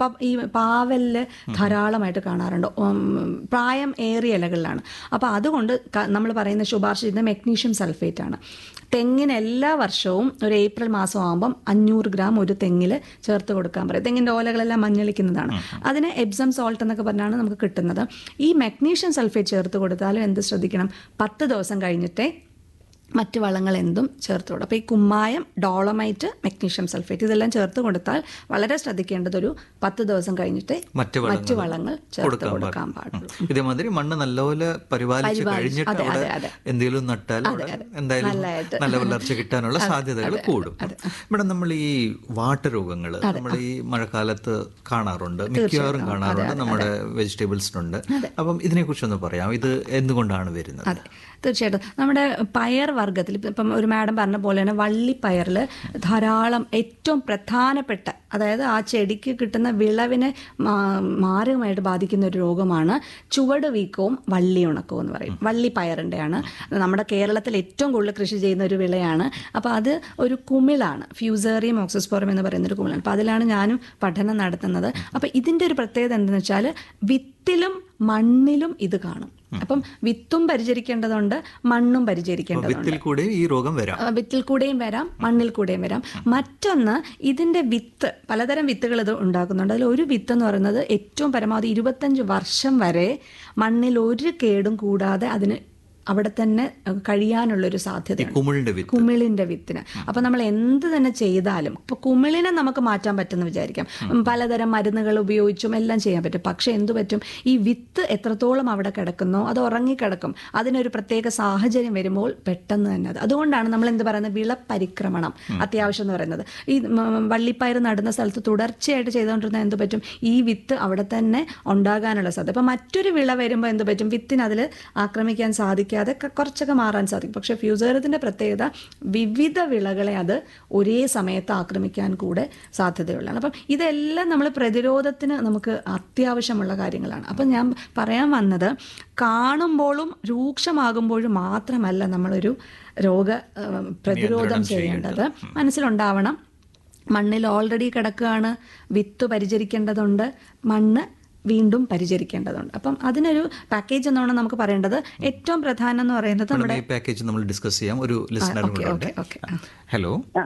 അപ്പൊ ഈ പാവലില് ധാരാളമായിട്ട് കാണാറുണ്ട് ഉം, പ്രായം ഏറിയ ഇലകളിലാണ് അപ്പൊ അതുകൊണ്ട് നമ്മൾ പറയുന്ന ശുപാർശ ചെയ്യുന്ന മെഗ്നീഷ്യം സൾഫേറ്റ് ആണ് തെങ്ങിന് എല്ലാ വർഷവും ഒരു ഏപ്രിൽ മാസം ആകുമ്പം അഞ്ഞൂറ് ഗ്രാം ഒരു തെങ്ങിൽ ചേർത്ത് കൊടുക്കാൻ പറയും തെങ്ങിന്റെ ഓലകളെല്ലാം മഞ്ഞളിക്കുന്നതാണ് അതിന് എബ്സം സോൾട്ട് എന്നൊക്കെ പറഞ്ഞാണ് നമുക്ക് കിട്ടുന്നത് ഈ മെഗ്നീഷ്യം സൾഫേറ്റ് ചേർത്ത് കൊടുത്താലും എന്ത് ശ്രദ്ധിക്കണം പത്ത് ദിവസം കഴിഞ്ഞിട്ടേ മറ്റ് വളങ്ങൾ എന്തും ചേർത്ത് കൊടുക്കും അപ്പോൾ ഈ കുമ്മായം ഡോളമൈറ്റ് മെഗ്നീഷ്യം സൾഫേറ്റ് ഇതെല്ലാം ചേർത്ത് കൊടുത്താൽ വളരെ ശ്രദ്ധിക്കേണ്ടത് ഒരു പത്ത് ദിവസം കഴിഞ്ഞിട്ട് മറ്റ് മറ്റ് വളങ്ങൾ വളങ്ങൾ ചേർത്ത് കൊടുക്കാൻ പാടുള്ളൂ ഇതേമാതിരി മണ്ണ് നല്ലപോലെ പരിപാലിച്ച് കഴിഞ്ഞിട്ട് അതെ, അവിടെ അതെ, അതെ. എന്തെങ്കിലും നട്ടാൽ അവിടെ എന്തായാലും നല്ലതായിട്ട്. നല്ല വളർച്ച കിട്ടാനുള്ള സാധ്യതകൾ കൂടും ഇവിടെ നമ്മൾ ഈ വാട്ടരോഗങ്ങൾ നമ്മൾ ഈ മഴക്കാലത്ത് കാണാറുണ്ട് മിക്കവാറും കാണാറുണ്ട് നമ്മുടെ വെജിറ്റബിൾസിനുണ്ട് അപ്പം ഇതിനെക്കുറിച്ചൊന്ന് പറയാം ഇത് എന്തുകൊണ്ടാണ് വരുന്നത് അതെ തീർച്ചയായിട്ടും നമ്മുടെ പയർ വർഗ്ഗത്തിൽ ഇപ്പം ഒരു മാഡം പറഞ്ഞ പോലെ തന്നെ വള്ളിപ്പയറിൽ ധാരാളം ഏറ്റവും പ്രധാനപ്പെട്ട അതായത് ആ ചെടിക്ക് കിട്ടുന്ന വിളവിനെ മാ- മാരകമായിട്ട് ബാധിക്കുന്ന ഒരു രോഗമാണ് ചുവട് വീക്കവും വള്ളി ഉണക്കവും എന്ന് പറയും വള്ളിപ്പയറിൻ്റെയാണ് നമ്മുടെ കേരളത്തിൽ ഏറ്റവും കൂടുതൽ കൃഷി ചെയ്യുന്ന ഒരു വിളയാണ് അപ്പോൾ അത് ഒരു കുമിളാണ് ഫ്യൂസേറിയം ഓക്സിസ്പോറം എന്ന് പറയുന്ന ഒരു കുമിളാണ് അപ്പോൾ അതിലാണ് ഞാനും പഠനം നടത്തുന്നത് അപ്പോൾ ഇതിൻ്റെ ഒരു പ്രത്യേകത എന്തെന്ന് വെച്ചാൽ വിത്തിലും മണ്ണിലും ഇത് കാണും അപ്പം വിത്തും പരിചരിക്കേണ്ടതുണ്ട് മണ്ണും പരിചരിക്കേണ്ടതുണ്ട് വിത്തിൽ കൂടെ ഈ രോഗം വരാം ആ, വിത്തിൽ കൂടെയും വരാം മണ്ണിൽ കൂടെയും വരാം മറ്റൊന്ന് ഇതിന്റെ വിത്ത് പലതരം വിത്തുകൾ ഇത് ഉണ്ടാക്കുന്നുണ്ട് അതിൽ ഒരു വിത്ത് എന്ന് പറയുന്നത് ഏറ്റവും പരമാവധി ഇരുപത്തഞ്ച് വർഷം വരെ മണ്ണിൽ ഒരു കേടും കൂടാതെ അതിന് അവിടെ തന്നെ അഹ്, കഴിയാനുള്ളൊരു സാധ്യതയുണ്ട് കുമിളിന്റെ വിത്ത് കുമിളിന്റെ വിത്തിന് അപ്പൊ നമ്മൾ എന്ത് തന്നെ ചെയ്താലും ഇപ്പൊ കുമിളിനെ നമുക്ക് മാറ്റാൻ പറ്റുമെന്ന് വിചാരിക്കാം ഉം, പലതരം മരുന്നുകൾ ഉപയോഗിച്ചും എല്ലാം ചെയ്യാൻ പറ്റും പക്ഷെ എന്തു പറ്റും ഈ വിത്ത് എത്രത്തോളം അവിടെ കിടക്കുന്നോ അത് ഉറങ്ങിക്കിടക്കും അതിനൊരു പ്രത്യേക സാഹചര്യം വരുമ്പോൾ പെട്ടെന്ന് തന്നെ അത് അതുകൊണ്ടാണ് നമ്മൾ എന്ത് പറയുന്നത് വിളപരിക്രമണം അത്യാവശ്യം എന്ന് പറയുന്നത് ഈ ഉം, വള്ളിപ്പയർ നടുന്ന സ്ഥലത്ത് തുടർച്ചയായിട്ട് ചെയ്തുകൊണ്ടിരുന്ന എന്ത് പറ്റും ഈ വിത്ത് അവിടെ തന്നെ ഉണ്ടാകാനുള്ള സാധ്യത അപ്പൊ മറ്റൊരു വിള വരുമ്പോൾ എന്ത് പറ്റും വിത്തിന് അതിൽ ആക്രമിക്കാൻ സാധിക്കാതെ ക- കുറച്ചൊക്കെ മാറാൻ സാധിക്കും പക്ഷേ ഫ്യൂസേറത്തിന്റെ പ്രത്യേകത വിവിധ വിളകളെ അത് ഒരേ സമയത്ത് ആക്രമിക്കാൻ കൂടെ സാധ്യതയുള്ളതാണ് അപ്പം ഇതെല്ലാം നമ്മൾ പ്രതിരോധത്തിന് നമുക്ക് അത്യാവശ്യമുള്ള കാര്യങ്ങളാണ് അപ്പം ഞാൻ പറയാൻ വന്നത് കാണുമ്പോഴും രൂക്ഷമാകുമ്പോഴും മാത്രമല്ല നമ്മളൊരു രോഗ ഏഹ്, പ്രതിരോധം ചെയ്യേണ്ടത് മനസ്സിലുണ്ടാവണം മണ്ണിൽ ഓൾറെഡി കിടക്കുകയാണ് വിത്ത് പരിചരിക്കേണ്ടതുണ്ട് മണ്ണ് വീണ്ടും പരിചരിക്കേണ്ടതുണ്ട് അപ്പം അതിനൊരു പാക്കേജ് എന്നാണ് നമുക്ക് പറയേണ്ടത് ഏറ്റവും പ്രധാനം എന്ന് പറയുന്നത് നമ്മുടെ ഈ പാക്കേജ് നമ്മൾ ഡിസ്കസ് ചെയ്യാം ഒരു ലിസണർ ഓക്കെ കൂടെ ഉണ്ട് ഓക്കെ ഓക്കെ ഹലോ ആ,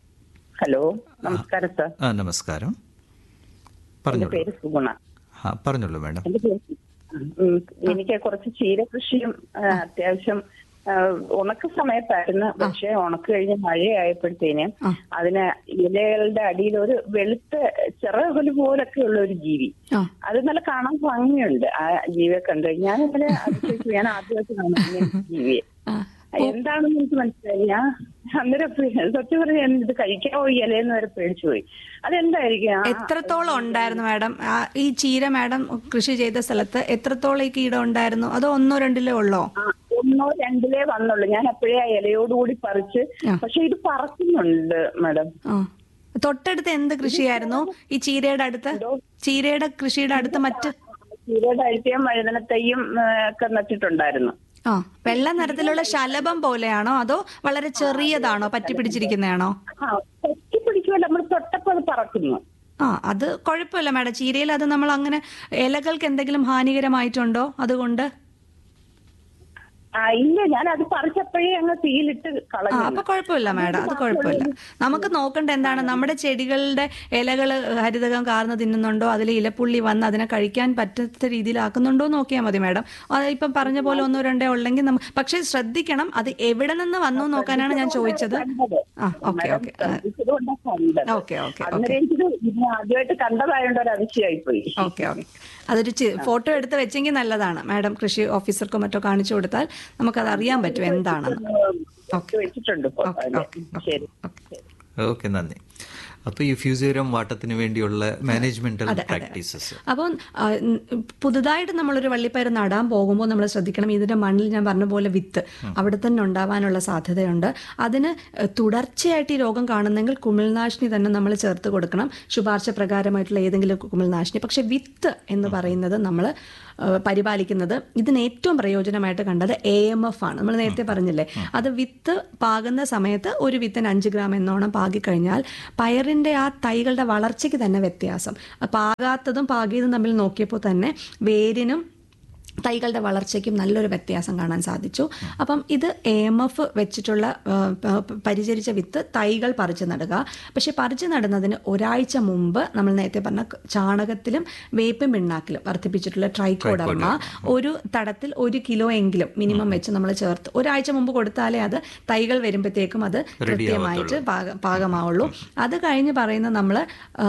ഹലോ നമസ്കാരം സാർ ആ നമസ്കാരം എന്റെ പറഞ്ഞോളൂ പേര് സുഗുണ ആ പറഞ്ഞോളൂ മാഡം എന്റെ പേര് ഉം, എനിക്ക് കുറച്ച് ചീരകൃഷിയും ആ, അത്യാവശ്യം ആ, ഉണക്ക സമയത്തായിരുന്നു പക്ഷെ ഉണക്ക് കഴിഞ്ഞ് മഴയായപ്പോഴത്തേന് അതിന് ഇലകളുടെ അടിയിൽ ഒരു വെളുത്ത ചിറകുല് പോലൊക്കെ ഉള്ള ഒരു ജീവി ആ അത് നല്ല കാണാൻ ഭംഗിയുണ്ട് ആ ജീവിയെ കണ്ടു ഞാൻ ഇന്നലെ അതിശയിച്ചു ഞാൻ ആദ്യമായിട്ട് കാണുന്നു ഈ ജീവിയെ ആ എന്താണെന്ന് എനിക്ക് മനസ്സിലായി ഞാൻ അന്നേരം പേ- സത്യം പറഞ്ഞ ഇത് കഴിക്കാവോ ഈ ഇലയെന്ന് വരെ പേടിച്ചു പോയി അതെന്തായിരിക്കും ആ- എത്രത്തോളം ഉണ്ടായിരുന്നു മാഡം ആ, ഈ ചീര മാഡം കൃഷി ചെയ്ത സ്ഥലത്ത് എത്രത്തോളം ഈ കീടം ഉണ്ടായിരുന്നു അതോ ഒന്നോ രണ്ടിലോ ഉള്ളോ ആ, ഒന്നോ രണ്ടിലേ വന്നുള്ളൂ ഞാൻ അപ്പോഴേ ആ ഇലയോടുകൂടി പറിച്ച് പക്ഷെ ഇത് പറക്കുന്നുണ്ട് മാഡം ആ തൊട്ടടുത്ത് എന്ത് കൃഷിയായിരുന്നു ഈ ചീരയുടെ അടുത്ത് ചീരയുടെ കൃഷിയുടെ അടുത്ത് മറ്റ് ചീരയുടെ അഴുത്തിയും വഴുതനത്തയ്യും ആ, ഒക്കെ നട്ടിട്ടുണ്ടായിരുന്നു ആ വെള്ള നിറത്തിലുള്ള ശലഭം പോലെയാണോ അതോ വളരെ ചെറിയതാണോ പറ്റി പിടിച്ചിരിക്കുന്നതാണോ ആ പറ്റി പിടിക്കുമല്ലോ നമ്മൾ തൊട്ടപ്പോൾ അത് പറക്കുന്നു ആ അത് കുഴപ്പമില്ല മാഡം ചീരയിൽ അത് നമ്മൾ അങ്ങനെ ഇലകൾക്ക് എന്തെങ്കിലും ഹാനികരമായിട്ടുണ്ടോ അതുകൊണ്ട് ആ ഇല്ല ഞാൻ അത് പറിച്ചപ്പോഴേ അങ്ങ് തീയിലിട്ട് ആ കളഞ്ഞു അപ്പൊ കുഴപ്പമില്ല മാഡം അത് കുഴപ്പമില്ല നമുക്ക് നോക്കേണ്ട എന്താണ് നമ്മുടെ ചെടികളുടെ ഇലകൾ ഹരിതകം കാർന്ന് തിന്നുന്നുണ്ടോ അതിൽ ഇലപ്പുള്ളി വന്ന് അതിനെ കഴിക്കാൻ പറ്റാത്ത രീതിയിലാക്കുന്നുണ്ടോ നോക്കിയാൽ മതി മാഡം അത് ഇപ്പം പറഞ്ഞ പോലെ ഒന്നോ രണ്ടോ ഉള്ളെങ്കിൽ നമ്മ പക്ഷേ ശ്രദ്ധിക്കണം അത് എവിടെ നിന്ന് വന്നു നോക്കാനാണ് ഞാൻ ചോദിച്ചത് ആ ഓക്കെ ഓക്കെ ഇതുകൊണ്ടാണ് കണ്ടത് ഓക്കെ ഓക്കെ അന്നേരം എനിക്കിത് ഇത് ആദ്യമായിട്ട് കണ്ടതായോണ്ട് ഒരു അതിശയായി പോയി ഓക്കെ ഓക്കെ അതൊരു ചി- ഫോട്ടോ എടുത്ത് വെച്ചെങ്കിൽ നല്ലതാണ് മാഡം കൃഷി ഓഫീസർക്കോ മറ്റോ കാണിച്ചു കൊടുത്താൽ നമുക്കത് അറിയാൻ പറ്റും എന്താണെന്ന് വെച്ചിട്ടുണ്ട് ഇപ്പൊ. ഓക്കെ അതെ. ഓക്കെ ശരി ഓക്കെ ഓക്കെ നന്ദി അപ്പൊ ഈ ഫ്യൂസേറിയം വാട്ടത്തിന് വേണ്ടിയുള്ള മാനേജ്മെന്റൽ പ്രാക്ടീസസ് അപ്പം ആ, ഉം, പുതുതായിട്ട് നമ്മളൊരു വള്ളിപ്പയർ നടാൻ പോകുമ്പോൾ നമ്മൾ ശ്രദ്ധിക്കണം ഇതിന്റെ മണ്ണിൽ ഞാൻ പറഞ്ഞ പോലെ വിത്ത് അവിടെ തന്നെ ഉണ്ടാവാനുള്ള സാധ്യതയുണ്ട് അതിന് ഏഹ്, തുടർച്ചയായിട്ട് ഈ രോഗം കാണുന്നെങ്കിൽ കുമിൾനാശിനി തന്നെ നമ്മൾ ചേർത്ത് കൊടുക്കണം ശുപാർശ പ്രകാരമായിട്ടുള്ള ഏതെങ്കിലും കുമിൾനാശിനി പക്ഷെ വിത്ത് എന്ന് പറയുന്നത് നമ്മൾ പരിപാലിക്കുന്നത് ഇതിന് ഏറ്റവും പ്രയോജനമായിട്ട് കണ്ടത് എ എം എഫ് ആണ് നമ്മൾ നേരത്തെ പറഞ്ഞില്ലേ അത് വിത്ത് പാകുന്ന സമയത്ത് ഒരു വിത്തിന് അഞ്ച് ഗ്രാം എന്നോണം പാകിക്കഴിഞ്ഞാൽ പയറിന് പയറിന്റെ ആ തൈകളുടെ വളർച്ചയ്ക്ക് തന്നെ വ്യത്യാസം പാകാത്തതും പാകിയതും തമ്മിൽ നോക്കിയപ്പോൾ തന്നെ വേരിനും തൈകളുടെ വളർച്ചയ്ക്കും നല്ലൊരു വ്യത്യാസം കാണാൻ സാധിച്ചു അപ്പം ഇത് എ എം എഫ് വെച്ചിട്ടുള്ള ആ, പ- പ- പരിചരിച്ച വിത്ത് തൈകൾ പറിച്ചു നടുക പക്ഷെ പറിച്ചു നടുന്നതിന് ഒരാഴ്ച മുമ്പ് നമ്മൾ നേരത്തെ പറഞ്ഞ ക- ചാണകത്തിലും വേപ്പും പിണ്ണാക്കിലും വർദ്ധിപ്പിച്ചിട്ടുള്ള ട്രൈക്കോഡർമ ഒരു തടത്തിൽ ഒരു കിലോ എങ്കിലും മിനിമം വെച്ച് നമ്മൾ ചേർത്ത് ഒരാഴ്ച മുമ്പ് കൊടുത്താലേ അത് തൈകൾ വരുമ്പോഴത്തേക്കും അത് കൃത്യമായിട്ട് പാക പാകമാവുള്ളൂ അത് കഴിഞ്ഞ് പറയുന്ന നമ്മൾ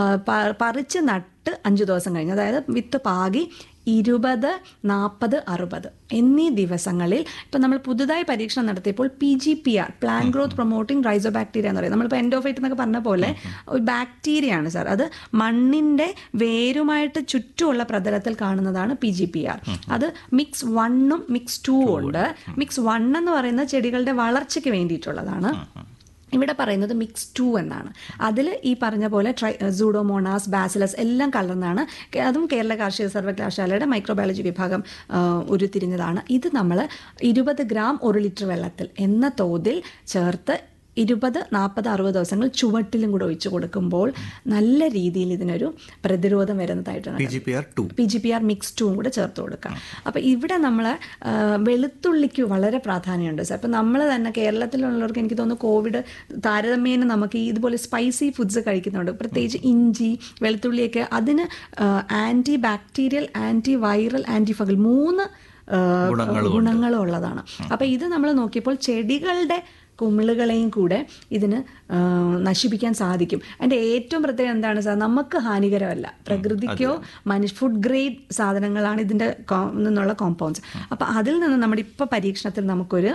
പറിച്ച് നട്ട് അഞ്ചു ദിവസം കഴിഞ്ഞ് അതായത് വിത്ത് പാകി ഇരുപത് നാൽപ്പത് അറുപത് എന്നീ ദിവസങ്ങളിൽ ഇപ്പം നമ്മൾ പുതുതായി പരീക്ഷണം നടത്തിയപ്പോൾ P G P R plant growth promoting rhizobacteria എന്ന് പറയും നമ്മളിപ്പോൾ എൻഡോഫൈറ്റ് എന്നൊക്കെ പറഞ്ഞ പോലെ ഒരു ബാക്ടീരിയ ആണ് സാർ അത് മണ്ണിൻ്റെ വേരുമായിട്ട് ചുറ്റുമുള്ള പ്രതലത്തിൽ കാണുന്നതാണ് പി ജി പി ആർ അത് മിക്സ് വണ്ണും മിക്സ് ടൂ ഉണ്ട് മിക്സ് വൺ എന്ന് പറയുന്നത് ചെടികളുടെ വളർച്ചയ്ക്ക് വേണ്ടിയിട്ടുള്ളതാണ് ഇവിടെ പറയുന്നത് മിക്സ് ടു എന്നാണ് അതിൽ ഈ പറഞ്ഞ പോലെ ട്രൈ സൂഡോമോണാസ് ബാസിലസ് എല്ലാം കലർന്നാണ് കേ- അതും കേരള കാർഷിക സർവകലാശാലയുടെ മൈക്രോബയോളജി വിഭാഗം ആ, ഉരുത്തിരിഞ്ഞതാണ് ഇത് നമ്മൾ ഇരുപത് ഗ്രാം ഒരു ലിറ്റർ വെള്ളത്തിൽ എന്ന തോതിൽ ചേർത്ത് ഇരുപത് നാൽപ്പത് അറുപത് ദിവസങ്ങൾ ചുവട്ടിലും കൂടെ ഒഴിച്ചു കൊടുക്കുമ്പോൾ നല്ല രീതിയിൽ ഇതിനൊരു പ്രതിരോധം വരുന്നതായിട്ടാണ് P G P R two P G P R mix ടൂവും കൂടെ ചേർത്ത് കൊടുക്കാം അപ്പോൾ ഇവിടെ നമ്മൾ വെളുത്തുള്ളിക്ക് വളരെ പ്രാധാന്യമുണ്ട് സാർ അപ്പോൾ നമ്മൾ തന്നെ കേരളത്തിലുള്ളവർക്ക് എനിക്ക് തോന്നുന്നു കോവിഡ് താരതമ്യേന നമുക്ക് ഈ ഇതുപോലെ സ്പൈസി ഫുഡ്സ് കഴിക്കുന്നുണ്ട് പ്രത്യേകിച്ച് ഇഞ്ചി വെളുത്തുള്ളിയൊക്കെ അതിന് antibacterial antiviral antifungal മൂന്ന് ആ, ഗുണങ്ങളും ഉള്ളതാണ് അപ്പോൾ ഇത് നമ്മൾ നോക്കിയപ്പോൾ ചെടികളുടെ കുമിളുകളെയും കൂടെ ഇതിന് ആ, നശിപ്പിക്കാൻ സാധിക്കും അതിൻ്റെ ഏറ്റവും പ്രത്യേകത എന്താണ് സാർ നമുക്ക് ഹാനികരമല്ല പ്രകൃതിക്കോ മനുഷ്യ ഫുഡ് ഗ്രേഡ് സാധനങ്ങളാണ് ഇതിൻ്റെ കോ- നിന്നുള്ള കോമ്പൗണ്ട്സ് അപ്പോൾ അതിൽ നിന്ന് നമ്മുടെ ഇപ്പോൾ പരീക്ഷണത്തിൽ നമുക്കൊരു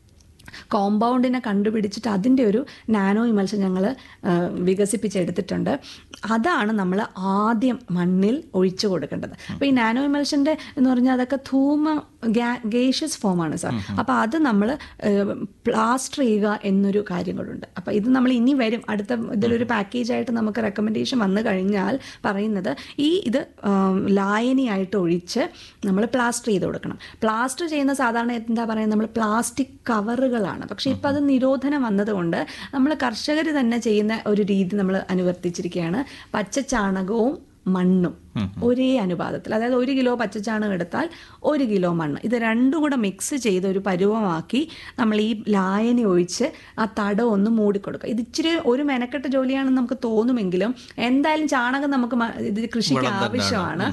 കോമ്പൗണ്ടിനെ കണ്ടുപിടിച്ചിട്ട് അതിൻ്റെ ഒരു നാനോ ഇമൽഷൻ ഞങ്ങൾ വികസിപ്പിച്ചെടുത്തിട്ടുണ്ട് അതാണ് നമ്മൾ ആദ്യം മണ്ണിൽ ഒഴിച്ചു കൊടുക്കേണ്ടത് അപ്പോൾ ഈ നാനോ ഇമൽഷൻ്റെ എന്ന് പറഞ്ഞാൽ അതൊക്കെ ധൂമ ഗേഷ്യസ് ഫോമാണ് സാർ അപ്പോൾ അത് നമ്മൾ പ്ലാസ്റ്റർ ചെയ്യുക എന്നൊരു കാര്യങ്ങളുണ്ട് അപ്പോൾ ഇത് നമ്മൾ ഇനി വരും അടുത്ത ഇതിലൊരു പാക്കേജായിട്ട് നമുക്ക് റെക്കമെൻഡേഷൻ വന്നു കഴിഞ്ഞാൽ പറയുന്നത് ഈ ഇത് ആം, ലായനിയായിട്ട് ഒഴിച്ച് നമ്മൾ പ്ലാസ്റ്റർ ചെയ്ത് കൊടുക്കണം പ്ലാസ്റ്റർ ചെയ്യുന്ന സാധാരണ എന്താ പറയുക നമ്മൾ പ്ലാസ്റ്റിക് കവറുകളാണ് പക്ഷേ ഇപ്പം അത് നിരോധനം വന്നതുകൊണ്ട് നമ്മൾ കർഷകർ തന്നെ ചെയ്യുന്ന ഒരു രീതി നമ്മൾ അനുവർത്തിച്ചിരിക്കുകയാണ് പച്ച ചാണകവും മണ്ണും ഒരേ അനുപാതത്തിൽ അതായത് ഒരു കിലോ പച്ചച്ചാണകം എടുത്താൽ ഒരു കിലോ മണ്ണ് ഇത് രണ്ടും കൂടെ മിക്സ് ചെയ്ത് ഒരു പരുവമാക്കി നമ്മൾ ഈ ലായനി ഒഴിച്ച് ആ തടം ഒന്ന് മൂടിക്കൊടുക്കുക ഇത് ഇച്ചിരി ഒരു മെനക്കെട്ട ജോലിയാണെന്ന് നമുക്ക് തോന്നുമെങ്കിലും എന്തായാലും ചാണകം നമുക്ക് മ- ഇത് കൃഷിക്ക് ആവശ്യമാണ്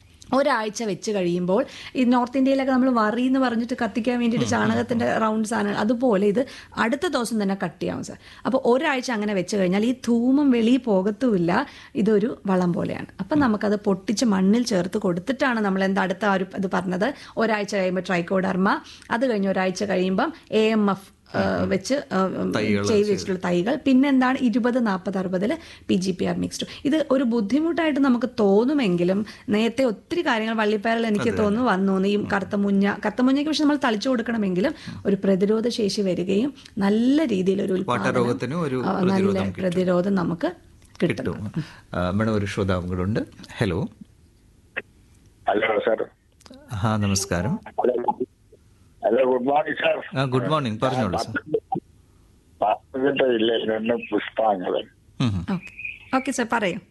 ഒരാഴ്ച വെച്ച് കഴിയുമ്പോൾ ഈ നോർത്ത് ഇന്ത്യയിലൊക്കെ നമ്മൾ വറി എന്ന് പറഞ്ഞിട്ട് കത്തിക്കാൻ വേണ്ടിയിട്ട് ചാണകത്തിന്റെ റൗണ്ട് സാധനങ്ങൾ അതുപോലെ ഇത് അടുത്ത ദിവസം തന്നെ കട്ട് ചെയ്യാവും സാർ അപ്പോൾ ഒരാഴ്ച അങ്ങനെ വെച്ച് കഴിഞ്ഞാൽ ഈ ധൂമം വെളിയിൽ പോകത്തുമില്ല ഇതൊരു വളം പോലെയാണ് അപ്പം നമുക്കത് പൊട്ടിച്ച് മണ്ണിൽ ചേർത്ത് കൊടുത്തിട്ടാണ് നമ്മൾ എന്താ അടുത്ത ആ ഒരു ഇത് പറഞ്ഞത് ഒരാഴ്ച കഴിയുമ്പോൾ ട്രൈക്കോഡർമ അത് കഴിഞ്ഞ് ഒരാഴ്ച കഴിയുമ്പം എ എം എഫ് വെച്ച് ആ, ചെയ്ത് വെച്ചിട്ടുള്ള തൈകൾ പിന്നെ എന്താണ് ഇരുപത് നാൽപ്പത് അറുപതിൽ P G P R mixed ഇത് ഒരു ബുദ്ധിമുട്ടായിട്ട് നമുക്ക് തോന്നുമെങ്കിലും നേരത്തെ ഒത്തിരി കാര്യങ്ങൾ വള്ളിപ്പയറിൽ എനിക്ക് തോന്നുന്നു വന്നു ഈ കറുത്ത മുഞ്ഞ കറുത്ത മുഞ്ഞയ്ക്ക് പക്ഷെ നമ്മൾ തളിച്ചു കൊടുക്കണമെങ്കിലും ഒരു പ്രതിരോധ ശേഷി വരികയും നല്ല രീതിയിൽ ഒരു ഉൽപ്പാദനം, വാട്ടരോഗത്തിന് ഒരു ആ, നല്ല പ്രതിരോധം നമുക്ക് കിട്ടും കിട്ടും ആ, മേഡം ഒരു ശ്രോതാവും കൂടെ ഉണ്ട് ഹലോ ഹലോ സാർ ആ നമസ്കാരം ഹലോ ഗുഡ് മോർണിംഗ് സാർ ആ ഗുഡ് മോർണിംഗ് പറഞ്ഞോളൂ സാർ പത്തനംതിട്ട ജില്ലയിൽ നിന്ന് പുഷ്പാങ്കവൻ ഉം, ഉം. ഓക്കെ ഓക്കെ സാർ പറയൂ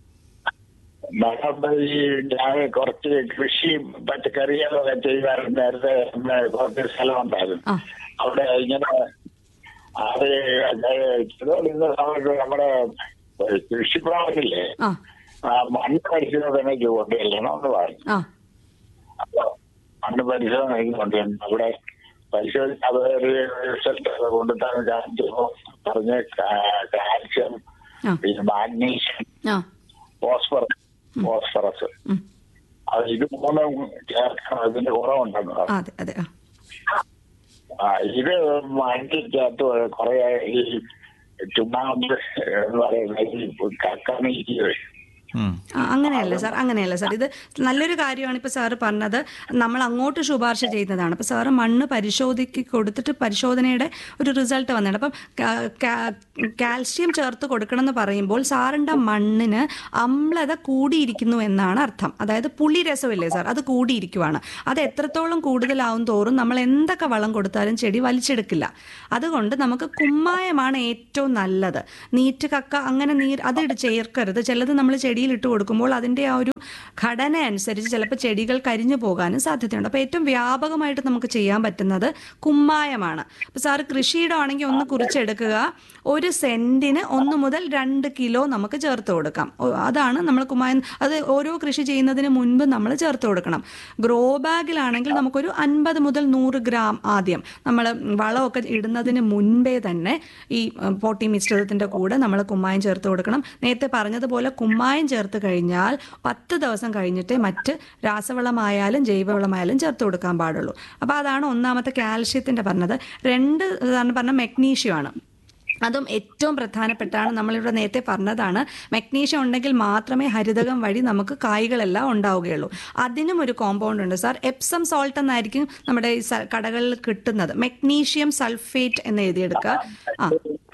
നമ്മുടെ ഈ ഞാൻ കുറച്ച് കൃഷി പച്ചക്കറികളൊക്കെ ചെയ്യാറുണ്ട് നേരത്തെ നമ്മുടെ കുറച്ച് സ്ഥലം ഉണ്ടായിരുന്നു ആ. അവിടെ ഇങ്ങനെ അത് ചെയ്തുകൊണ്ടിരുന്ന സമയത്ത് നമ്മുടെ കൃഷിഭവനില്ലേ ആ ആ മണ്ണ് പരിശോധന കൊണ്ടുവരണം എന്ന് പറഞ്ഞു ആ അപ്പൊ മണ്ണ് പരിശോധന കൊണ്ടുവരണം അവിടെ പരിശോധിച്ച് അവര് റിസൾട്ട് കൊണ്ടുത്താൻ കാണിച്ചപ്പോ പറഞ്ഞ കാൽഷ്യം ആ. പിന്നെ മാഗ്നീഷ്യം ആ ഫോസ്ഫറസ് ഫോസ്ഫറസ് ഉം. അത് ഇത് മൂന്നും ചേർക്കണം അതിന്റെ കുറവുണ്ടെന്ന് പറഞ്ഞു. അതെ അതെ ആ ആ ഇത് മണ്ണിക്കകത്ത് കുറെ ഈ ചുണ്ണാമ്പ് എന്ന് പറയുന്ന ഈ കക്കമീറ്റി ഉം. ആ, അങ്ങനെയല്ല സാർ അങ്ങനെയല്ല സാർ ഇത് നല്ലൊരു കാര്യമാണ് ഇപ്പൊ സാറ് പറഞ്ഞത് നമ്മൾ അങ്ങോട്ട് ശുപാർശ ചെയ്യുന്നതാണ് അപ്പൊ സാറ് മണ്ണ് പരിശോധിക്ക് കൊടുത്തിട്ട് പരിശോധനയുടെ ഒരു റിസൾട്ട് വന്നിട്ടുണ്ട് അപ്പം കാ- കാ- കാൽഷ്യം ചേർത്ത് കൊടുക്കണം എന്ന് പറയുമ്പോൾ സാറിന്റെ മണ്ണിന് അമ്ലത കൂടിയിരിക്കുന്നു എന്നാണ് അർത്ഥം അതായത് പുളി രസമില്ലേ സാർ അത് കൂടിയിരിക്കുവാണ് അത് എത്രത്തോളം കൂടുതലാവും തോറും നമ്മൾ എന്തൊക്കെ വളം കൊടുത്താലും ചെടി വലിച്ചെടുക്കില്ല അതുകൊണ്ട് നമുക്ക് കുമ്മായമാണ് ഏറ്റവും നല്ലത് നീറ്റ് കക്ക അങ്ങനെ നീർ അത് ഇട് ചേർക്കരുത് ചിലത് നമ്മൾ ചെടിയിൽ ഇട്ട് കൊടുക്കുമ്പോൾ അതിൻ്റെ ആ ഒരു ഘടന അനുസരിച്ച് ചിലപ്പോൾ ചെടികൾ കരിഞ്ഞു പോകാനും സാധ്യതയുണ്ട് അപ്പോൾ ഏറ്റവും വ്യാപകമായിട്ട് നമുക്ക് ചെയ്യാൻ പറ്റുന്നത് കുമ്മായമാണ് അപ്പോൾ സാറ് കൃഷിയുടെ ആണെങ്കിൽ ഒന്ന് കുറിച്ചെടുക്കുക ഒരു സെന്റിന് ഒന്ന് മുതൽ രണ്ട് കിലോ നമുക്ക് ചേർത്ത് കൊടുക്കാം ഒ- അതാണ് നമ്മൾ കുമ്മായം അത് ഓരോ കൃഷി ചെയ്യുന്നതിന് മുൻപ് നമ്മൾ ചേർത്ത് കൊടുക്കണം ഗ്രോ ബാഗിലാണെങ്കിൽ നമുക്കൊരു അൻപത് മുതൽ നൂറ് ഗ്രാം ആദ്യം നമ്മൾ വളമൊക്കെ ഇടുന്നതിന് മുൻപേ തന്നെ ഈ ഉം, പോട്ടി മിശ്രിതത്തിന്റെ കൂടെ നമ്മൾ കുമ്മായം ചേർത്ത് കൊടുക്കണം നേരത്തെ പറഞ്ഞതുപോലെ കുമ്മായം ചേർത്ത് കഴിഞ്ഞാൽ പത്ത് ദിവസം കഴിഞ്ഞിട്ടേ മറ്റ് രാസവളമായാലും ജൈവവളമായാലും ചേർത്ത് കൊടുക്കാൻ പാടുള്ളൂ അപ്പോൾ അതാണ് ഒന്നാമത്തെ കാൽഷ്യത്തിന്റെ പറഞ്ഞത് രണ്ട് ഇതാണ് പറഞ്ഞ മെഗ്നീഷ്യമാണ് അതും ഏറ്റവും പ്രധാനപ്പെട്ടാണ് നമ്മളിവിടെ നേരത്തെ പറഞ്ഞതാണ് മഗ്നീഷ്യം ഉണ്ടെങ്കിൽ മാത്രമേ ഹരിതകം വഴി നമുക്ക് കായ്കളെല്ലാം ഉണ്ടാവുകയുള്ളൂ അതിനും ഒരു കോമ്പൗണ്ട് ഉണ്ട് സാർ എപ്സം സോൾട്ട് എന്നായിരിക്കും നമ്മുടെ ഈ സ- കടകളിൽ കിട്ടുന്നത് മഗ്നീഷ്യം സൾഫേറ്റ് എന്ന് എഴുതിയെടുക്കുക ആ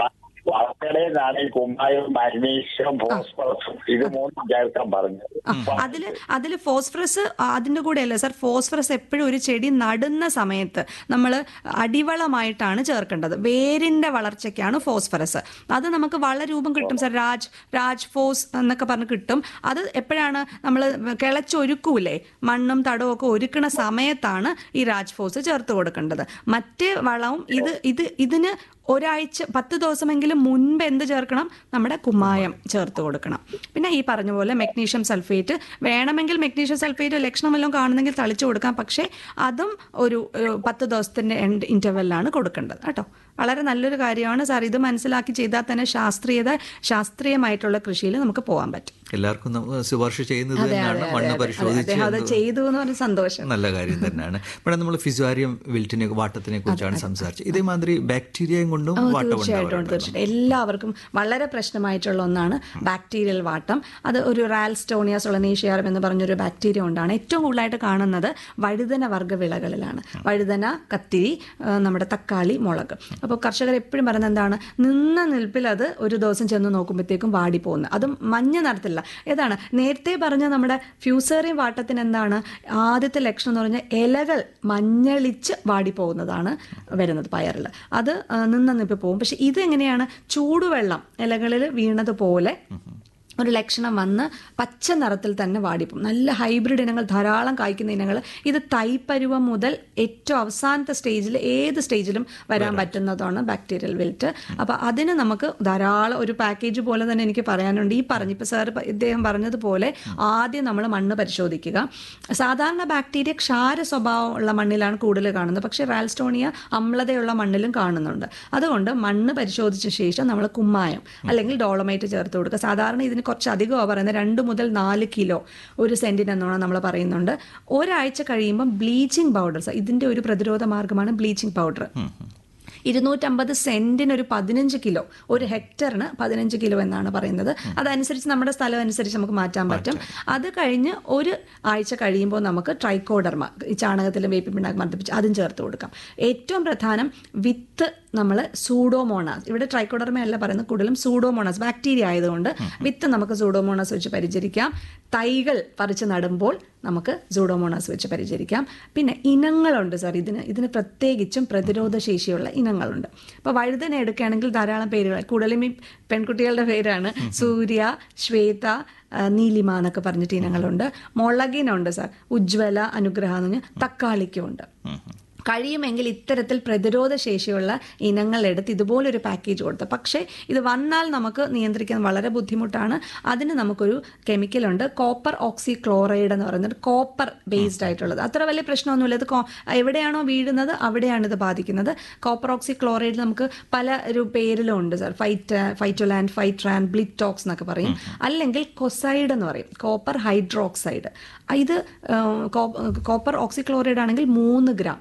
വളക്കടയിലാണ് ഈ കുമ്മായവും മാഗ്നീഷ്യവും ഫോസ്ഫറസും ഇത് മൂന്നും ചേർക്കാൻ പറഞ്ഞത് അതില് അതില് ഫോസ്ഫറസ് അതിന്റെ കൂടെ അല്ല സാർ ഫോസ്ഫറസ് എപ്പോഴും ഒരു ചെടി നടുന്ന സമയത്ത് നമ്മൾ അടിവളമായിട്ടാണ് ചേർക്കേണ്ടത് വേരിന്റെ വളർച്ചയ്ക്കാണ് ഫോസ്ഫറസ് അത് നമുക്ക് വളരൂപം കിട്ടും സാർ രാജ് രാജ് ഫോസ് എന്നൊക്കെ പറഞ്ഞ് കിട്ടും അത് എപ്പോഴാണ് നമ്മൾ കിളച്ചൊരുക്കൂലേ മണ്ണും തടവും ഒക്കെ ഒരുക്കണ സമയത്താണ് ഈ രാജ് ഫോസ് ചേർത്ത് കൊടുക്കേണ്ടത് മറ്റേ വളവും ഇത് ഇത് ഇതിന് ഒരാഴ്ച പത്ത് ദിവസമെങ്കിലും മുൻപ് എന്ത് ചേർക്കണം നമ്മുടെ കുമ്മായം ചേർത്ത് കൊടുക്കണം പിന്നെ ഈ പറഞ്ഞ പോലെ മെഗ്നീഷ്യം സൾഫേറ്റ് വേണമെങ്കിൽ മെഗ്നീഷ്യം സൾഫേറ്റ് ലക്ഷണം വല്ലതും കാണുന്നെങ്കിൽ തളിച്ചു കൊടുക്കാം പക്ഷേ അതും ഒരു ഒരു പത്ത് ദിവസത്തിന്റെ എൻഡ് ഇന്റർവെല്ലാണ് കൊടുക്കേണ്ടത് കേട്ടോ വളരെ നല്ലൊരു കാര്യമാണ് സാർ ഇത് മനസ്സിലാക്കി ചെയ്താൽ തന്നെ ശാസ്ത്രീയത ശാസ്ത്രീയമായിട്ടുള്ള കൃഷിയിൽ നമുക്ക് പോകാൻ പറ്റും എല്ലാവർക്കും നമ്മ- ശുപാർശ ചെയ്യുന്നത് അതെ, തന്നെയാണ് അതെ, അതെ, മണ്ണ് അതെ. പരിശോധിച്ച് അദ്ദേഹം അത് എന്ന് ചെയ്തു എന്ന് പറഞ്ഞ സന്തോഷം നല്ല കാര്യം തന്നെയാണ് ഇവിടെ നമ്മൾ ഫിസുവാരിയം വിൽറ്റിനെ വാട്ടത്തിനെ കുറിച്ചാണ് സംസാരിച്ചത് ഇതേമാതിരി ബാക്ടീരിയയും കൊണ്ടും വാട്ടം തീർച്ചയായിട്ടും ഉണ്ടാവാറുണ്ട് തീർച്ചയായിട്ടും എല്ലാവർക്കും വളരെ പ്രശ്നമായിട്ടുള്ള ഒന്നാണ് ബാക്ടീരിയൽ വാട്ടം അത് ഒരു റാൽസ്റ്റോണിയ സൊളനീഷ്യാരം എന്ന് പറഞ്ഞൊരു ബാക്ടീരിയ കൊണ്ടാണ് ഏറ്റവും കൂടുതലായിട്ട് കാണുന്നത് വഴുതന വർഗ്ഗ വിളകളിലാണ് വഴുതന കത്തിരി ആ, നമ്മുടെ തക്കാളി മുളക് അപ്പോൾ കർഷകർ എപ്പോഴും പറയുന്നത് എന്താണ് നിന്ന നിൽപ്പിൽ അത് ഒരു ദിവസം ചെന്ന് നോക്കുമ്പോഴത്തേക്കും വാടി പോകുന്നത് അതും മഞ്ഞ നിറത്തില്ല ഏതാണ് നേരത്തെ പറഞ്ഞ നമ്മുടെ ഫ്യൂസേറിയം വാട്ടത്തിന് എന്താണ് ആദ്യത്തെ ലക്ഷണം എന്ന് പറഞ്ഞാൽ ഇലകൾ മഞ്ഞളിച്ച് വാടി പോകുന്നതാണ് വരുന്നത് പയറിൽ അത് ആ, നിന്ന നിൽപ്പിൽ പോകും പക്ഷെ ഇത് എങ്ങനെയാണ് ചൂടുവെള്ളം ഇലകളിൽ വീണതുപോലെ ഒരു ലക്ഷണം വന്ന് പച്ച നിറത്തിൽ തന്നെ വാടിപ്പോകും നല്ല ഹൈബ്രിഡ് ഇനങ്ങൾ ധാരാളം കായ്ക്കുന്ന ഇനങ്ങൾ ഇത് തൈപ്പരുവം മുതൽ ഏറ്റവും അവസാനത്തെ സ്റ്റേജിൽ ഏത് സ്റ്റേജിലും വരാൻ പറ്റുന്നതാണ് ബാക്ടീരിയൽ വിൽറ്റ് അപ്പോൾ അതിന് നമുക്ക് ധാരാളം ഒരു പാക്കേജ് പോലെ തന്നെ എനിക്ക് പറയാനുണ്ട് ഈ പറഞ്ഞു ഇപ്പോൾ സാർ ഇദ്ദേഹം പറഞ്ഞതുപോലെ ആദ്യം നമ്മൾ മണ്ണ് പരിശോധിക്കുക സാധാരണ ബാക്ടീരിയ ക്ഷാര സ്വഭാവമുള്ള മണ്ണിലാണ് കൂടുതൽ കാണുന്നത് പക്ഷേ റാൽസ്റ്റോണിയ അമ്ലതയുള്ള മണ്ണിലും കാണുന്നുണ്ട് അതുകൊണ്ട് മണ്ണ് പരിശോധിച്ച ശേഷം നമ്മൾ കുമ്മായം അല്ലെങ്കിൽ ഡോളമൈറ്റ് ചേർത്ത് കൊടുക്കുക സാധാരണ ഇതിന് കുറച്ച് അധികമാണ് പറയുന്നത് രണ്ട് മുതൽ നാല് കിലോ ഒരു സെന്റിന് എന്നോണം നമ്മൾ പറയുന്നുണ്ട് ഒരാഴ്ച കഴിയുമ്പം ബ്ലീച്ചിങ് പൗഡർ ഇതിന്റെ ഒരു പ്രതിരോധ മാർഗമാണ് ബ്ലീച്ചിങ് പൗഡർ ഇരുന്നൂറ്റമ്പത് സെന്റിന് ഒരു പതിനഞ്ച് കിലോ ഒരു ഹെക്ടറിന് പതിനഞ്ച് കിലോ എന്നാണ് പറയുന്നത് അതനുസരിച്ച് നമ്മുടെ സ്ഥലം അനുസരിച്ച് നമുക്ക് മാറ്റാൻ പറ്റും അത് കഴിഞ്ഞ് ഒരു ആഴ്ച കഴിയുമ്പോൾ നമുക്ക് ട്രൈക്കോഡർമ ഈ ചാണകത്തിലും വേപ്പിൻ പിണ്ണാക്ക് മർദ്ദിപ്പിച്ച് അതും ചേർത്ത് കൊടുക്കാം ഏറ്റവും പ്രധാനം വിത്ത് നമ്മൾ സൂഡോമോണാസ് ഇവിടെ ട്രൈക്കോഡർമ അല്ല പറയുന്നത് കൂടുതലും സൂഡോമോണാസ് ബാക്ടീരിയ ആയതുകൊണ്ട് വിത്ത് നമുക്ക് സൂഡോമോണാസ് വെച്ച് പരിചരിക്കാം തൈകൾ പറിച്ച് നടുമ്പോൾ നമുക്ക് സൂഡോമോണാസ് വെച്ച് പരിചരിക്കാം പിന്നെ ഇനങ്ങളുണ്ട് സാർ ഇതിന് ഇതിന് പ്രത്യേകിച്ചും പ്രതിരോധ ശേഷിയുള്ള ഇനങ്ങളുണ്ട് അപ്പോൾ വഴുതന എടുക്കുകയാണെങ്കിൽ ധാരാളം പേരുകൾ കൂടുതലും ഈ പെൺകുട്ടികളുടെ പേരാണ് സൂര്യ ശ്വേത ആ, നീലിമ എന്നൊക്കെ പറഞ്ഞിട്ട് ഇനങ്ങളുണ്ട് മുളകിനുണ്ട് സാർ ഉജ്ജ്വല അനുഗ്രഹ എന്ന് പറഞ്ഞാൽ തക്കാളിക്കുമുണ്ട് കഴിയുമെങ്കിൽ ഇത്തരത്തിൽ പ്രതിരോധ ശേഷിയുള്ള ഇനങ്ങൾ എടുത്ത് ഇതുപോലൊരു പാക്കേജ് കൊടുത്ത് പക്ഷേ ഇത് വന്നാൽ നമുക്ക് നിയന്ത്രിക്കാൻ വളരെ ബുദ്ധിമുട്ടാണ് അതിന് നമുക്കൊരു കെമിക്കലുണ്ട് കോപ്പർ ഓക്സി ക്ലോറൈഡ് എന്ന് പറയുന്നത് കോപ്പർ ബേസ്ഡ് ആയിട്ടുള്ളത് അത്ര വലിയ പ്രശ്നമൊന്നുമില്ല ഇത് കോ- എവിടെയാണോ വീഴുന്നത് അവിടെയാണ് ഇത് ബാധിക്കുന്നത് കോപ്പർ ഓക്സി ക്ലോറൈഡ് നമുക്ക് പല ഒരു പേരിലും ഉണ്ട് സാർ ഫൈറ്റ് ഫൈറ്റോലാൻഡ് ഫൈട്രാൻ ബ്ലിറ്റോക്സ് എന്നൊക്കെ പറയും അല്ലെങ്കിൽ കൊസൈഡ് എന്ന് പറയും കോപ്പർ ഹൈഡ്രോക്സൈഡ് ഇത് കോപ്പർ ഓക്സി ക്ലോറൈഡ് ആണെങ്കിൽ മൂന്ന് ഗ്രാം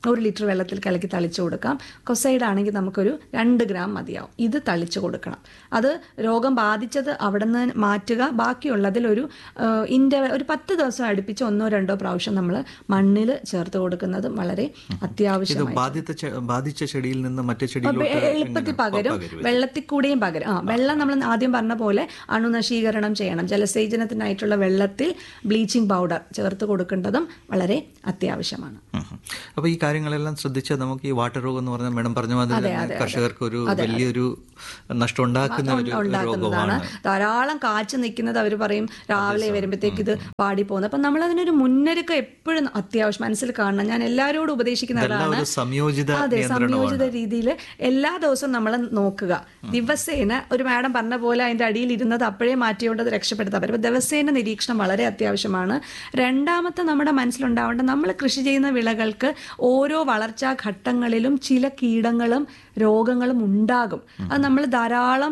ഒരു ലിറ്റർ വെള്ളത്തിൽ കലക്കി തളിച്ചു കൊടുക്കാം കൊസൈഡ് ആണെങ്കിൽ നമുക്കൊരു രണ്ട് ഗ്രാം മതിയാവും ഇത് തളിച്ചു കൊടുക്കണം അത് രോഗം ബാധിച്ചത് അവിടെ നിന്ന് മാറ്റുക ബാക്കിയുള്ളതിൽ ഒരു ഇൻ്റർ ഒരു പത്ത് ദിവസം അടുപ്പിച്ച് ഒന്നോ രണ്ടോ പ്രാവശ്യം നമ്മൾ മണ്ണിൽ ചേർത്ത് കൊടുക്കുന്നത് വളരെ ഇത് അത്യാവശ്യമായി ബാധിത ചെ- ബാധിച്ച ചെടിയിൽ നിന്ന് മറ്റേ അപ്പൊ ചെടിയിലോട്ട് എളുപ്പത്തിൽ എങ്ങനെ പകരും പകരുവേ? വെള്ളത്തിൽ കൂടെയും പകരും ആ വെള്ളം നമ്മൾ ആദ്യം പറഞ്ഞ പോലെ അണുനശീകരണം ചെയ്യണം ജലസേചനത്തിനായിട്ടുള്ള വെള്ളത്തിൽ ബ്ലീച്ചിങ് പൗഡർ ചേർത്ത് കൊടുക്കേണ്ടതും വളരെ അത്യാവശ്യമാണ് ഉം ഉം. അപ്പൊ ഈ കാര്യങ്ങളെല്ലാം ശ്രദ്ധിച്ചാൽ നമുക്ക് ഈ വാട്ടർ രോഗം എന്ന് പറഞ്ഞാൽ മേഡം പറഞ്ഞ മാതിരി തന്നെ കർഷകർക്ക് ഒരു വലിയൊരു നഷ്ടം ഉണ്ടാക്കുന്ന ഒരു ഉണ്ടാക്കുന്നതാണ് രോഗമാണ് ധാരാളം കാച്ചു നിൽക്കുന്നത് അവർ പറയും രാവിലെ വരുമ്പോഴത്തേക്ക് ഇത് പാടി പോകുന്നത് അപ്പം നമ്മൾ അതിനൊരു മുന്നൊരുക്കം എപ്പോഴും അത്യാവശ്യം മനസ്സിൽ കാണണം ഞാൻ എല്ലാവരോടും ഉപദേശിക്കുന്ന ഇതെല്ലാം ആളാണ് ഒരു സംയോജിത അതെ നിയന്ത്രണമാണ് സംയോജിത രീതിയിൽ എല്ലാ ദിവസവും നമ്മൾ നോക്കുക ദിവസേന ഒരു മാഡം പറഞ്ഞ പോലെ അതിന്റെ അടിയിൽ ഇരുന്നത് അപ്പോഴേ മാറ്റിയോണ്ട് അത് രക്ഷപ്പെടുത്താൻ പറ്റും അപ്പോൾ ദിവസേന നിരീക്ഷണം വളരെ അത്യാവശ്യമാണ് രണ്ടാമത്തെ നമ്മുടെ മനസ്സിലുണ്ടാവേണ്ട നമ്മൾ കൃഷി ചെയ്യുന്ന വിളകൾക്ക് ഓരോ വളർച്ചാ ഘട്ടങ്ങളിലും ചില കീടങ്ങളും രോഗങ്ങളും ഉണ്ടാകും അത് നമ്മൾ ധാരാളം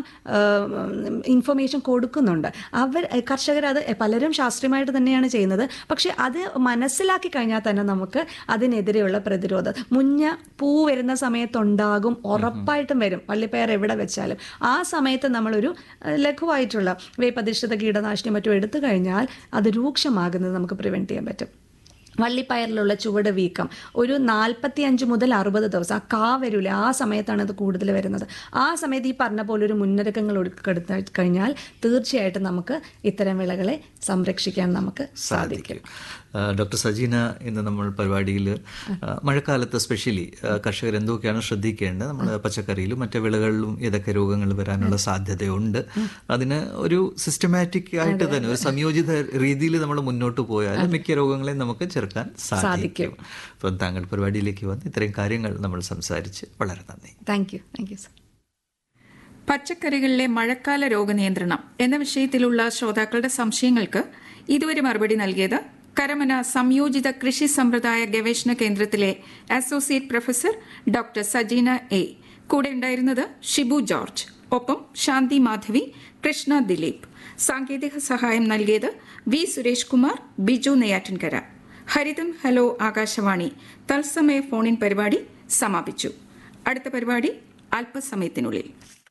ഇൻഫർമേഷൻ കൊടുക്കുന്നുണ്ട് അവർ കർഷകർ അത് പലരും ശാസ്ത്രീയമായിട്ട് തന്നെയാണ് ചെയ്യുന്നത് പക്ഷെ അത് മനസ്സിലാക്കി കഴിഞ്ഞാൽ തന്നെ നമുക്ക് അതിനെതിരെയുള്ള പ്രതിരോധം മുഞ്ഞ പൂ വരുന്ന സമയത്തുണ്ടാകും ഉറപ്പായിട്ടും വരും വള്ളിപ്പയർ എവിടെ വെച്ചാലും ആ സമയത്ത് നമ്മളൊരു ഏഹ്, ലഘുവായിട്ടുള്ള വേപ്പധിഷ്ഠിത കീടനാശിനി മറ്റും എടുത്തു കഴിഞ്ഞാൽ അത് രൂക്ഷമാകുന്നത് നമുക്ക് പ്രിവെന്റ് ചെയ്യാൻ പറ്റും വള്ളിപ്പയറിലുള്ള ചുവട് വീക്കം ഒരു നാൽപ്പത്തി അഞ്ച് മുതൽ അറുപത് ദിവസം ആ കാ വരൂല ആ സമയത്താണ് ഇത് കൂടുതൽ വരുന്നത് ആ സമയത്ത് ഈ പറഞ്ഞ പോലെ ഒരു മുന്നൊരുക്കങ്ങൾ എടുത്തു കഴിഞ്ഞാൽ തീർച്ചയായിട്ടും നമുക്ക് ഇത്തരം വിളകളെ സംരക്ഷിക്കാൻ നമുക്ക് സാധിക്കും ആ, ഡോക്ടർ സജീന ഇന്ന് നമ്മൾ പരിപാടിയിൽ മഴക്കാലത്ത് സ്പെഷ്യലി കർഷകർ എന്തൊക്കെയാണ് ശ്രദ്ധിക്കേണ്ടത് നമ്മൾ പച്ചക്കറിയിലും മറ്റു വിളകളിലും ഏതൊക്കെ രോഗങ്ങൾ വരാനുള്ള സാധ്യതയുണ്ട് അതിന് ഒരു സിസ്റ്റമാറ്റിക് ആയിട്ട് തന്നെ ഒരു സംയോജിത രീതിയിൽ നമ്മൾ മുന്നോട്ട് പോയാൽ മിക്ക രോഗങ്ങളെയും നമുക്ക് ചെറുക്കാൻ സാധിക്കും അപ്പം താങ്കൾ പരിപാടിയിലേക്ക് വന്ന് ഇത്രയും കാര്യങ്ങൾ നമ്മൾ സംസാരിച്ച് വളരെ നന്ദി thank you thank you sir പച്ചക്കറികളിലെ മഴക്കാല രോഗനിയന്ത്രണം എന്ന വിഷയത്തിലുള്ള ശ്രോതാക്കളുടെ സംശയങ്ങൾക്ക് ഇതുവരെ മറുപടി നൽകിയത് കരമന സംയോജിത കൃഷി സമ്പ്രദായ ഗവേഷണ കേന്ദ്രത്തിലെ associate professor doctor Sajeena A കൂടെ ഉണ്ടായിരുന്നത് ഷിബു ജോർജ് ഒപ്പം ശാന്തി മാധവി കൃഷ്ണ ദിലീപ് സാങ്കേതിക സഹായം നൽകിയത് വി സുരേഷ് കുമാർ ബിജു നെയ്യാറ്റിൻകര ഹരിതം ഹലോ ആകാശവാണി തത്സമയ ഫോണിൻ പരിപാടി സമാപിച്ചു അടുത്ത പരിപാടി അല്പസമയത്തിനുള്ളിൽ